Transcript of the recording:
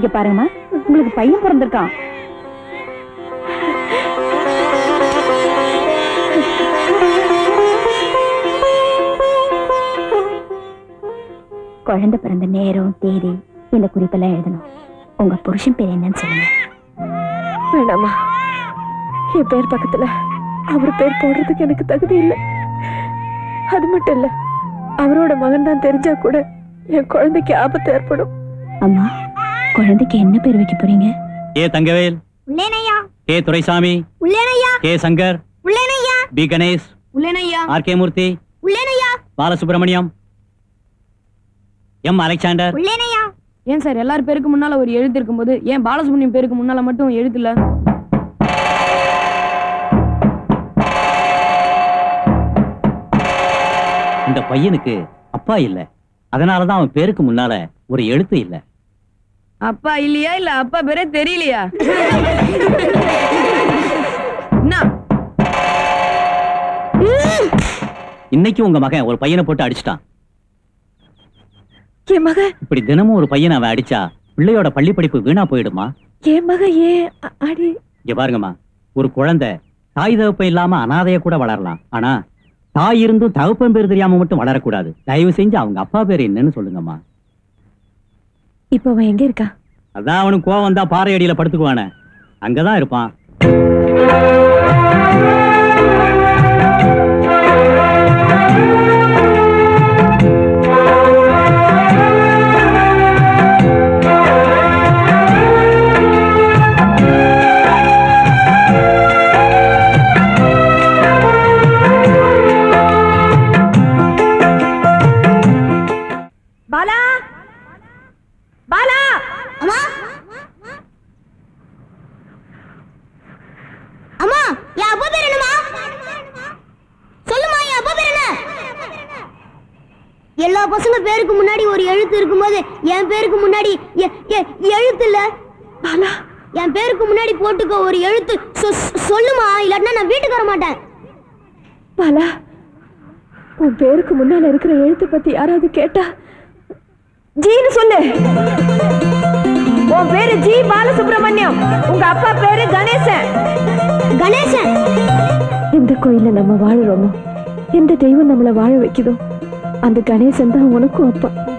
இங்க பாருங்கம்மா உங்களுக்கு பையன் பிறந்திருக்கான் குழந்தை பிறந்த நேரம் தேதி இந்த குறிப்பெல்லாம் எழுதணும் உங்க புருஷன் பேர் என்னன்னு சொல்லுங்க வேணாமா என் பேர் பக்கத்துல அவர் பேர் போடுறதுக்கு எனக்கு தகுதி இல்லை அது மட்டும் இல்ல அவரோட மகன் தான் தெரிஞ்சா கூட என் குழந்தைக்கு ஆபத்து ஏற்படும் அம்மா குழந்தைக்கு என்ன பேர் வைக்க போறீங்க ஏ தங்கவேல் உள்ளேனையா கே துரைசாமி உள்ளேனையா கே சங்கர் உள்ளேனையா பி கணேஷ் உள்ளேனையா ஆர் கே மூர்த்தி உள்ளேனையா பாலசுப்ரமணியம் எம் அலெக்சாண்டர் உள்ளேனையா ஏன் சார் எல்லார் பேருக்கு முன்னால ஒரு எழுத்து இருக்கும்போது ஏன் பாலசுப்ரமணியம் பேருக்கு முன்னால மட்டும் எழுத்து இல்ல இந்த பையனுக்கு அப்பா இல்ல அதனாலதான் அவன் பேருக்கு முன்னால ஒரு எழுத்து இல்ல அப்பா இல்லையா இல்ல அப்பா பேரே தெரியலையா என்ன இன்னைக்கு உங்க மகன் ஒரு பையனை போட்டு அடிச்சிட்டான் என் மக இப்படி தினமும் ஒரு பையனை அவன் அடிச்சா பிள்ளையோட பள்ளி படிப்பு வீணா போயிடுமா என் மக ஏன் அ- அடி இங்க பாருங்கம்மா ஒரு குழந்தை தாய் தகப்பன் இல்லாம அனாதைய கூட வளரலாம் ஆனா தாய் இருந்தும் தகப்பன் பேர் தெரியாம மட்டும் வளரக்கூடாது தயவு செஞ்சு அவங்க அப்பா பேர் என்னன்னு சொல்லுங்கம்மா இப்ப அவன் எங்க இருக்கா அதான் அவனுக்கு கோவம் வந்தா பாறை அடியில படுத்துக்குவானே அங்கதான் இருப்பான் பாலா பாலா அம்மா அம்மா என் அப்பா பேர் என்னம்மா சொல்லுமா என் அப்பா பேர் என்ன எல்லா பசங்க பேருக்கு முன்னாடி ஒரு எழுத்து இருக்கும்போது என் பேருக்கு முன்னாடி எ- எ- எழுத்து இல்ல பாலா என் பேருக்கு முன்னாடி போட்டுக்கோ ஒரு எழுத்து சொ- சொ- சொல்லுமா இல்லாட்டினா நான் வீட்டுக்கு வர மாட்டேன் பாலா உன் பேருக்கு முன்னால இருக்கிற எழுத்து பத்தி யாராவது கேட்டா ஜீன்னு சொல்லு உன் பேரு ஜி பாலசுப்ரமணியம் உங்க அப்பா பேரு கணேசன் கணேசன் எந்த கோயில்ல நம்ம வாழுறோமோ எந்த தெய்வம் நம்மள வாழ வைக்குதோ அந்த கணேசன் தான் உனக்கும் அப்பா